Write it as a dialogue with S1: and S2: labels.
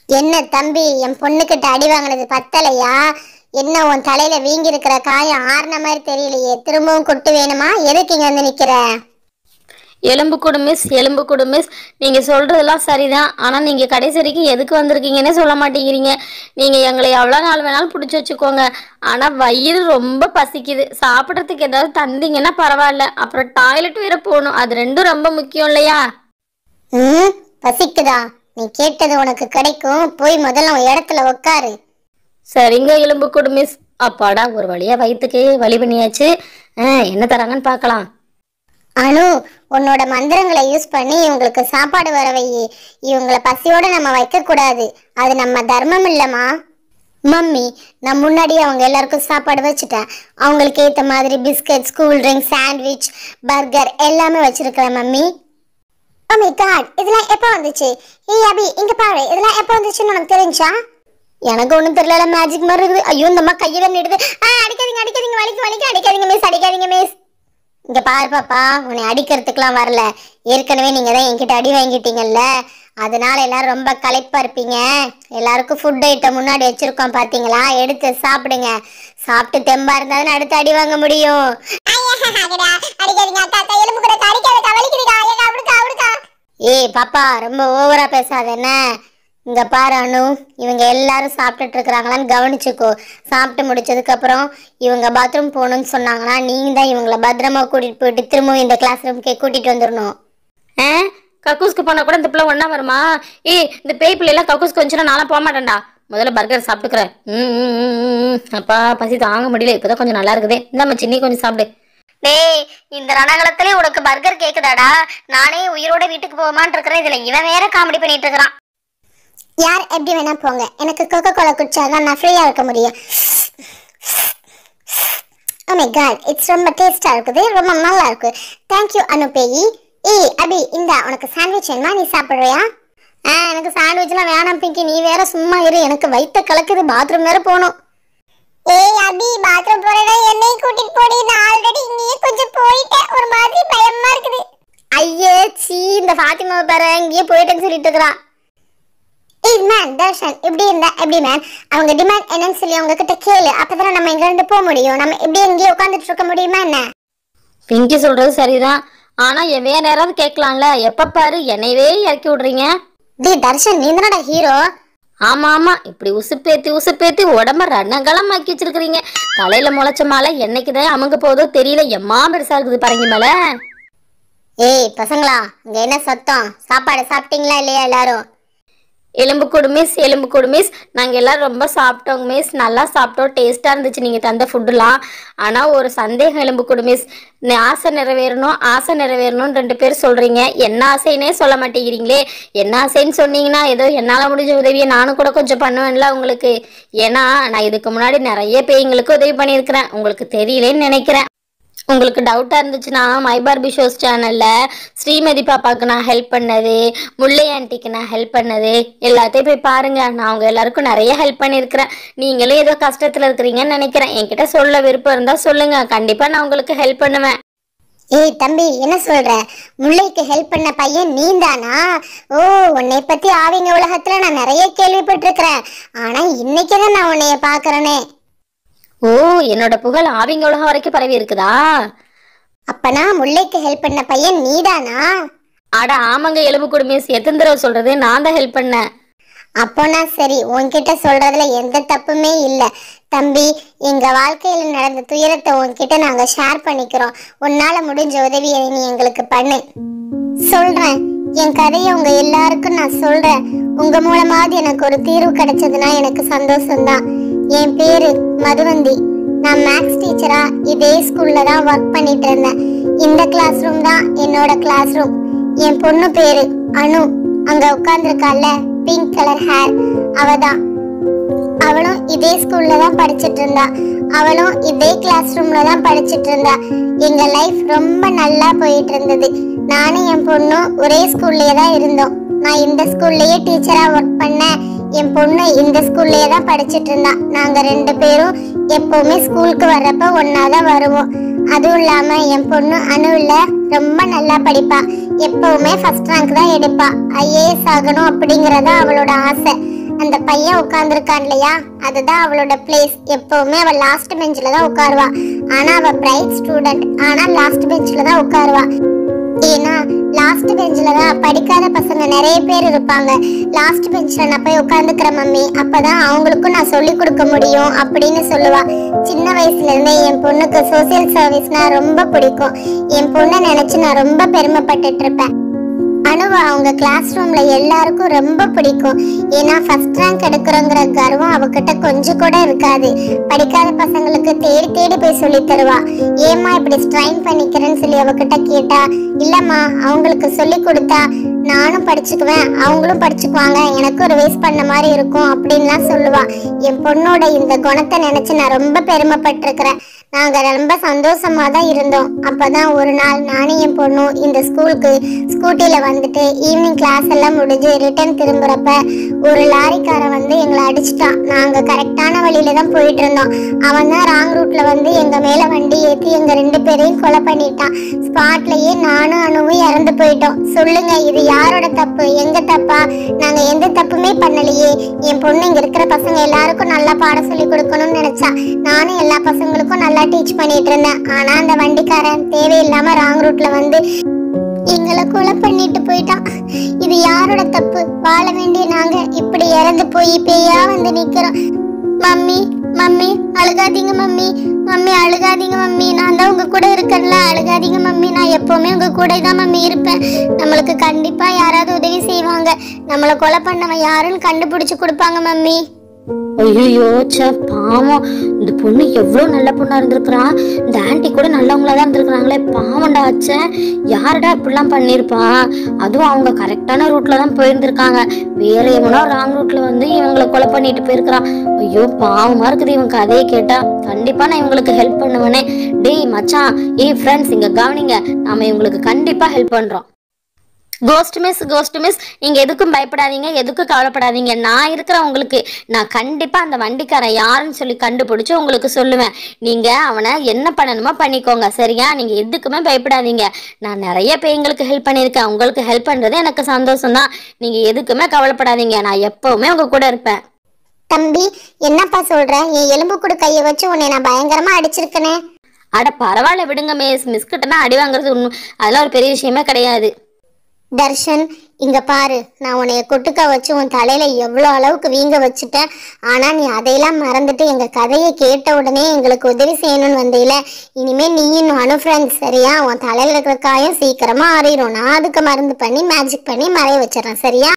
S1: என்ன தம்பி என் பொண்ணுக்கிட்ட அடி வாங்கினது பத்தலையா என்ன உன் தலையில வீங்கி இருக்கிற காயம் ஆறுன மாதிரி தெரியலையே திரும்பவும் கொட்டு வேணுமா எதுக்கு இங்க வந்து நிக்கிற
S2: எலும்பு கொடு மிஸ் எலும்பு கொடு மிஸ் நீங்க சொல்றதெல்லாம் சரிதான் ஆனா நீங்க கடைசி வரைக்கும் எதுக்கு வந்திருக்கீங்கன்னே சொல்ல மாட்டேங்கிறீங்க நீங்க எங்களை எவ்வளவு நாள் வேணாலும் பிடிச்சி வச்சுக்கோங்க ஆனா வயிறு ரொம்ப பசிக்குது சாப்பிட்றதுக்கு ஏதாவது தந்தீங்கன்னா பரவாயில்ல அப்புறம் டாய்லெட் வேற போகணும் அது ரெண்டும் ரொம்ப முக்கியம் இல்லையா
S1: ம் பசிக்குதா நீ கேட்டது உனக்கு கிடைக்கும் போய் முதல்ல உன் இடத்துல உட்காரு
S2: சரிங்க எலும்பு கொடு மிஸ் அப்பாடா ஒரு வழியா வயிற்றுக்கு வழி பண்ணியாச்சு ஆ, என்ன தராங்கன்னு பார்க்கலாம்
S1: அனு உன்னோட மந்திரங்களை யூஸ் பண்ணி இவங்களுக்கு சாப்பாடு வர வை இவங்கள பசியோட நம்ம வைக்க கூடாது அது நம்ம தர்மம் இல்லம்மா மம்மி நான் முன்னாடியே அவங்க எல்லாருக்கும் சாப்பாடு வச்சுட்டேன் அவங்களுக்கு ஏத்த மாதிரி biscuit cool drink sandwich burger எல்லாமே வச்சிருக்கிறேன் மம்மி ஓ மை காட் இதெல்லாம் எப்போ வந்துச்சு ஏய் அபி இங்க பாரு இதெல்லாம் எப்போ வந்துச்சுன்னு உனக்கு தெரிஞ்சா எனக்கு ஒன்றும் தெரியல மேஜிக் மாதிரி இருக்குது ஐயோ இந்த அம்மா கையை நிடுது ஆ அடிக்காதீங்க அடிக்காதீங்க வலிக்கு வலிக்கு அடிக்காதீங்க மிஸ் அடிக்காதீங்க மிஸ் இங்க பாரு பாப்பா உன்னை அடிக்கிறதுக்குலாம் வரல ஏற்கனவே நீங்க தான் என்கிட்ட அடி வாங்கிட்டீங்கல்ல அதனால எல்லாரும் ரொம்ப களைப்பா இருப்பீங்க எல்லாருக்கும் ஃபுட் ஐட்டம் முன்னாடி வச்சிருக்கோம் பாத்தீங்களா எடுத்து சாப்பிடுங்க சாப்பிட்டு தெம்பா இருந்தா தானே அடுத்து அடி வாங்க முடியும் ஏய் பாப்பா ரொம்ப ஓவரா பேசாத என்ன இங்க பாரு அனு இவங்க எல்லாரும் சாப்பிட்டுட்டு இருக்கிறாங்களான்னு கவனிச்சுக்கோ சாப்பிட்டு முடிச்சதுக்கு அப்புறம் இவங்க பாத்ரூம் போகணும்னு சொன்னாங்கன்னா நீங்க தான் இவங்கள பத்திரமா கூட்டிட்டு போயிட்டு திரும்பவும் இந்த கிளாஸ் ரூம்க்கே கூட்டிட்டு வந்துடணும்
S2: ஆ கக்கூஸ்க்கு போனா கூட இந்த பிள்ளை ஒண்ணா வருமா ஏய் இந்த பேய் பிள்ளை எல்லாம் கக்கூஸ்க்கு வந்துச்சுன்னா நான்லாம் போக மாட்டேன்டா முதல்ல பர்கர் சாப்பிட்டுக்கிறேன் ம், ம், ம், ம், ம். அப்பா பசி தாங்க முடியல இப்பதான் கொஞ்சம் நல்லா இருக்குதே இந்தாம்மா சின்னி கொஞ்சம் சாப்பிடு
S1: டேய் இந்த ரணகலத்திலே உனக்கு பர்கர் கேக்குதாடா நானே உயிரோட வீட்டுக்கு போமான் இருக்கிறேன் இதுல இவன் வேற காமெடி பண்ணிட்டு இருக்கிறான் யார் எப்படி வேணா போங்க எனக்கு கோகோ கோலா குடிச்சாதான் நான் ஃப்ரீயா இருக்க முடியும் ஓ மை காட் இட்ஸ் ரொம்ப டேஸ்டா இருக்குது ரொம்ப நல்லா இருக்கு தேங்க் யூ அனுபேயி ஏய் அபி இந்த உனக்கு சாண்ட்விச் வேணுமா நீ சாப்பிடுறியா ஆ எனக்கு சாண்ட்விச்லாம் வேணாம் பிங்கி நீ வேற சும்மா இரு எனக்கு வயித்த கலக்குது பாத்ரூம் வேற போகணும் ஏய் அபி பாத்ரூம் போறதா என்னையும் கூட்டிட்டு போடி நான் ஆல்ரெடி இங்கேயே கொஞ்சம் போயிட்டேன் ஒரு மாதிரி பயமா இருக்குது ஐயே சீ இந்த ஃபாத்திமாவை பாரு இங்கேயே போயிட்டேன்னு சொல்லிட்டு இருக்கிறான் ஏய் மேன் தர்ஷன் இப்படி இருந்தா எப்படி மேன் அவங்க டிமாண்ட் என்னன்னு சொல்லி அவங்க கிட்ட கேளு அப்பதானே நம்ம இங்க இருந்து போக முடியும் நம்ம இப்படி இங்கேயே உட்காந்துட்டு இருக்க முடியுமா என்ன
S2: பிங்கி சொல்றது சரிதான் ஆனா என் வேற யாராவது கேட்கலாம்ல எப்ப பாரு என்னையவே இறக்கி விடுறீங்க
S1: டி தர்ஷன் நீ தானடா ஹீரோ
S2: ஆமா ஆமா இப்படி உசுப்பேத்தி உசுப்பேத்தி உடம்ப ரணகலம் ஆக்கி வச்சிருக்கிறீங்க தலையில முளைச்ச மாலை என்னைக்குதான் அமுங்க போதோ தெரியல எம்மா பெருசா இருக்குது பரங்கி மேல
S1: ஏய் பசங்களா இங்க என்ன சத்தம் சாப்பாடு சாப்பிட்டீங்களா இல்லையா எல்லாரும்
S2: எலும்பு கொடு மிஸ் எலும்பு கொடு மிஸ் நாங்கள் எல்லாரும் ரொம்ப சாப்பிட்டோங்க மிஸ் நல்லா சாப்பிட்டோம் டேஸ்ட்டாக இருந்துச்சு நீங்கள் தந்த ஃபுட்டுலாம் ஆனால் ஒரு சந்தேகம் எலும்பு கொடு மிஸ் நி- ஆசை நிறைவேறணும் ஆசை நிறைவேறணும்னு ரெண்டு பேர் சொல்கிறீங்க என்ன ஆசைன்னே சொல்ல மாட்டேங்கிறீங்களே என்ன ஆசைன்னு சொன்னீங்கன்னா ஏதோ என்னால் முடிஞ்ச உதவியை நானும் கூட கொஞ்சம் பண்ணுவேன்ல உங்களுக்கு ஏன்னா நான் இதுக்கு முன்னாடி நிறைய பேய்ங்களுக்கு உதவி பண்ணியிருக்கிறேன் உங்களுக்கு தெரியலேன்னு நினைக்கிறேன் உங்களுக்கு டவுட்டாக இருந்துச்சுன்னா மை பார்பி ஷோஸ் சேனலில் ஸ்ரீமதி பாப்பாவுக்கு நான் ஹெல்ப் பண்ணது முல்லை ஆண்டிக்கு நான் ஹெல்ப் பண்ணது எல்லாத்தையும் போய் பாருங்க நான் அவங்க எல்லாருக்கும் நிறைய ஹெல்ப் பண்ணியிருக்கிறேன் நீங்களும் ஏதோ கஷ்டத்தில் இருக்கிறீங்கன்னு நினைக்கிறேன் என்கிட்ட சொல்ல விருப்பம் இருந்தால் சொல்லுங்க கண்டிப்பாக நான் உங்களுக்கு ஹெல்ப் பண்ணுவேன்
S1: ஏய் தம்பி என்ன சொல்ற முல்லைக்கு ஹெல்ப் பண்ண பையன் நீந்தானா ஓ உன்னை பத்தி ஆவிங்க உலகத்துல நான் நிறைய கேள்விப்பட்டிருக்கிறேன் ஆனா இன்னைக்கு தான் நான் உன்னைய பாக்குறேனே
S2: ஓ என்னோட புகழ் ஆவிங்க உலகம் வரைக்கும் பரவி இருக்குதா
S1: அப்பனா முல்லைக்கு ஹெல்ப் பண்ண பையன் நீதானா
S2: அட ஆமாங்க எலும்பு குடும்பம் எத்தனை தடவை சொல்றது நான் தான் ஹெல்ப் பண்ணேன்
S1: அப்போனா சரி உன்கிட்ட சொல்றதுல எந்த தப்புமே இல்ல தம்பி எங்க வாழ்க்கையில நடந்த துயரத்தை உன்கிட்ட நாங்க ஷேர் பண்ணிக்கிறோம் உன்னால முடிஞ்ச உதவியை நீ எங்களுக்கு பண்ணு சொல்றேன் என் கதையை உங்க எல்லாருக்கும் நான் சொல்றேன் உங்க மூலமாவது எனக்கு ஒரு தீர்வு கிடைச்சதுன்னா எனக்கு சந்தோஷம்தான் என் பேரு மதுவந்தி நான் மேக்ஸ் டீச்சரா இதே ஸ்கூல்ல தான் ஒர்க் பண்ணிட்டு இருந்தேன் இந்த கிளாஸ் ரூம் தான் என்னோட கிளாஸ் ரூம் என் பொண்ணு பேரு அனு அங்க உட்கார்ந்துருக்கால பிங்க் கலர் ஹேர் அவதான் அவளும் இதே ஸ்கூல்ல தான் படிச்சிட்டு இருந்தா அவளும் இதே கிளாஸ் ரூம்ல தான் படிச்சிட்டு இருந்தா எங்க லைஃப் ரொம்ப நல்லா போயிட்டு இருந்தது நானும் என் பொண்ணும் ஒரே ஸ்கூல்லயே தான் இருந்தோம் நான் இந்த ஸ்கூல்லயே டீச்சரா ஒர்க் பண்ணேன் என் பொண்ணு இந்த ஸ்கூல்லயே தான் படிச்சிட்டு இருந்தா நாங்க ரெண்டு பேரும் எப்பவுமே ஸ்கூலுக்கு வர்றப்ப ஒன்னா தான் வருவோம் அதுவும் இல்லாம என் பொண்ணு அணுவில் ரொம்ப நல்லா படிப்பா எப்பவுமே ஃபர்ஸ்ட் ரேங்க் தான் எடுப்பா ஐஏஎஸ் ஆகணும் அப்படிங்கறத அவளோட ஆசை அந்த பையன் உட்கார்ந்துருக்கான் இல்லையா அதுதான் அவளோட பிளேஸ் எப்பவுமே அவ லாஸ்ட் பெஞ்சில தான் உட்காருவா ஆனா அவ பிரைட் ஸ்டூடெண்ட் ஆனா லாஸ்ட் பெஞ்சில தான் உட்காருவா ஏன்னா லாஸ்ட் பெஞ்சில் தான் படிக்காத பசங்க நிறைய பேர் இருப்பாங்க லாஸ்ட் பெஞ்சில் நான் போய் உட்காந்துக்கிறேன் மம்மி அப்பதான் அவங்களுக்கும் நான் சொல்லி கொடுக்க முடியும் அப்படின்னு சொல்லுவா சின்ன வயசுல இருந்தே என் பொண்ணுக்கு சோசியல் சர்வீஸ்னா ரொம்ப பிடிக்கும் என் பொண்ணை நினைச்சு நான் ரொம்ப பெருமைப்பட்டுட்டு இருப்பேன் அனுவா அவங்க கிளாஸ் ரூம்ல எல்லாருக்கும் ரொம்ப பிடிக்கும் ஏன்னா ஃபர்ஸ்ட் ரேங்க் எடுக்கிறோங்கிற கர்வம் அவகிட்ட கொஞ்சம் கூட இருக்காது படிக்காத பசங்களுக்கு தேடி தேடி போய் சொல்லி தருவா ஏம்மா இப்படி ஸ்ட்ரைன் பண்ணிக்கிறேன்னு சொல்லி அவகிட்ட கேட்டா இல்லம்மா அவங்களுக்கு சொல்லி கொடுத்தா நானும் படிச்சுக்குவேன் அவங்களும் படிச்சுக்குவாங்க எனக்கும் ஒரு வேஸ்ட் பண்ண மாதிரி இருக்கும் அப்படின்லாம் சொல்லுவா என் பொண்ணோட இந்த குணத்தை நினைச்சு நான் ரொம்ப பெருமைப்பட்டிருக்கிறேன் நாங்க ரொம்ப சந்தோஷமா தான் இருந்தோம் அப்பதான் ஒரு நாள் நானும் என் பொண்ணும் இந்த ஸ்கூலுக்கு ஸ்கூட்டில வந்துட்டு ஈவினிங் கிளாஸ் எல்லாம் முடிஞ்சு ரிட்டர்ன் திரும்புறப்ப ஒரு லாரிக்காரன் வந்து எங்களை அடிச்சிட்டான் நாங்க கரெக்டான வழியில தான் போயிட்டு இருந்தோம் அவன் தான் ராங் ரூட்ல வந்து எங்க மேல வண்டி ஏத்தி எங்க ரெண்டு பேரையும் கொலை பண்ணிட்டான் ஸ்பாட்லயே நானும் அணுவும் இறந்து போயிட்டோம் சொல்லுங்க இது யாரோட தப்பு எங்க தப்பா நாங்க எந்த தப்புமே பண்ணலையே என் பொண்ணு இங்க இருக்கிற பசங்க எல்லாருக்கும் நல்லா பாடம் சொல்லி கொடுக்கணும்னு நினைச்சா நானும் எல்லா பசங்களுக்கும் நல்லா டீச் பண்ணிட்டு இருந்தேன் ஆனா அந்த வண்டிக்காரன் தேவையில்லாம ராங் ரூட்ல வந்து எங்களை கொலை பண்ணிட்டு போயிட்டான் இது யாரோட தப்பு வாழ வேண்டிய நாங்க இப்படி இறந்து போய் பேயா வந்து நிக்கிறோம் மம்மி மம்மி அழுகாதீங்க மம்மி மம்மி அழுகாதீங்க மம்மி நான் தான் உங்க கூட இருக்கேன்ல அழுகாதீங்க மம்மி நான் எப்பவுமே உங்க கூட தான் மம்மி இருப்பேன் நம்மளுக்கு கண்டிப்பா யாராவது உதவி செய்வாங்க நம்மளை கொலை பண்ணவன் யாருன்னு கண்டுபிடிச்சு கொடுப்பாங்க மம்மி
S2: ஐயோ ச்சே பாவம் இந்த பொண்ணு எவ்வளோ நல்ல பொண்ணா இருந்திருக்கிறா இந்த ஆன்ட்டி கூட நல்லவங்களா தான் இருந்திருக்கிறாங்களே பாவம்டா அச்சே யாருடா இப்படிலாம் பண்ணியிருப்பா அதுவும் அவங்க கரெக்டான ரூட்ல தான் போயிருந்திருக்காங்க வேற எவனோ ராங் ரூட்ல வந்து இவங்களை கொலை பண்ணிட்டு போயிருக்கிறான் ஐயோ பாவமா இருக்குது இவன் கதையை கேட்டா கண்டிப்பா நான் இவங்களுக்கு ஹெல்ப் பண்ணுவேனே டேய் மச்சான் ஏய் ஃப்ரெண்ட்ஸ் இங்க கவனிங்க நாம இவங்களுக்கு கண்டிப்பா ஹெல்ப் பண்றோம் கோஸ்ட் மிஸ் கோஸ்ட் மிஸ் நீங்க எதுக்கும் பயப்படாதீங்க எதுக்கும் கவலைப்படாதீங்க நான் இருக்கிறேன் உங்களுக்கு நான் கண்டிப்பா அந்த வண்டிக்காரன் யாருன்னு சொல்லி கண்டுபிடிச்சு உங்களுக்கு சொல்லுவேன் நீங்க அவனை என்ன பண்ணணுமோ பண்ணிக்கோங்க சரியா நீங்க எதுக்குமே பயப்படாதீங்க நான் நிறைய பேங்களுக்கு ஹெல்ப் பண்ணியிருக்கேன் உங்களுக்கு ஹெல்ப் பண்றது எனக்கு சந்தோஷம் தான் நீங்க எதுக்குமே கவலைப்படாதீங்க நான் எப்பவுமே உங்க கூட இருப்பேன்
S1: தம்பி என்னப்பா சொல்ற என் எலும்பு கூட கையை வச்சு உன்னை நான் பயங்கரமா அடிச்சிருக்கனே
S2: அட பரவாயில்ல விடுங்க மிஸ் மிஸ் கிட்டனா அடி வாங்குறது ஒன்றும் அதெல்லாம் ஒரு பெரிய விஷயமே கிடையாது
S1: தர்ஷன் இங்க பாரு நான் உன்னைய கொட்டுக்க வச்சு உன் தலையில எவ்வளோ அளவுக்கு வீங்க வச்சுட்டேன் ஆனா நீ அதையெல்லாம் மறந்துட்டு எங்க கதையை கேட்ட உடனே எங்களுக்கு உதவி செய்யணும்னு வந்தீல இனிமே நீயும் நானும் ஃப்ரெண்ட்ஸ் சரியா உன் தலையில இருக்கிற காயம் சீக்கிரமா ஆறிடும் நான் அதுக்கு மருந்து பண்ணி மேஜிக் பண்ணி மறைய வச்சிடறேன் சரியா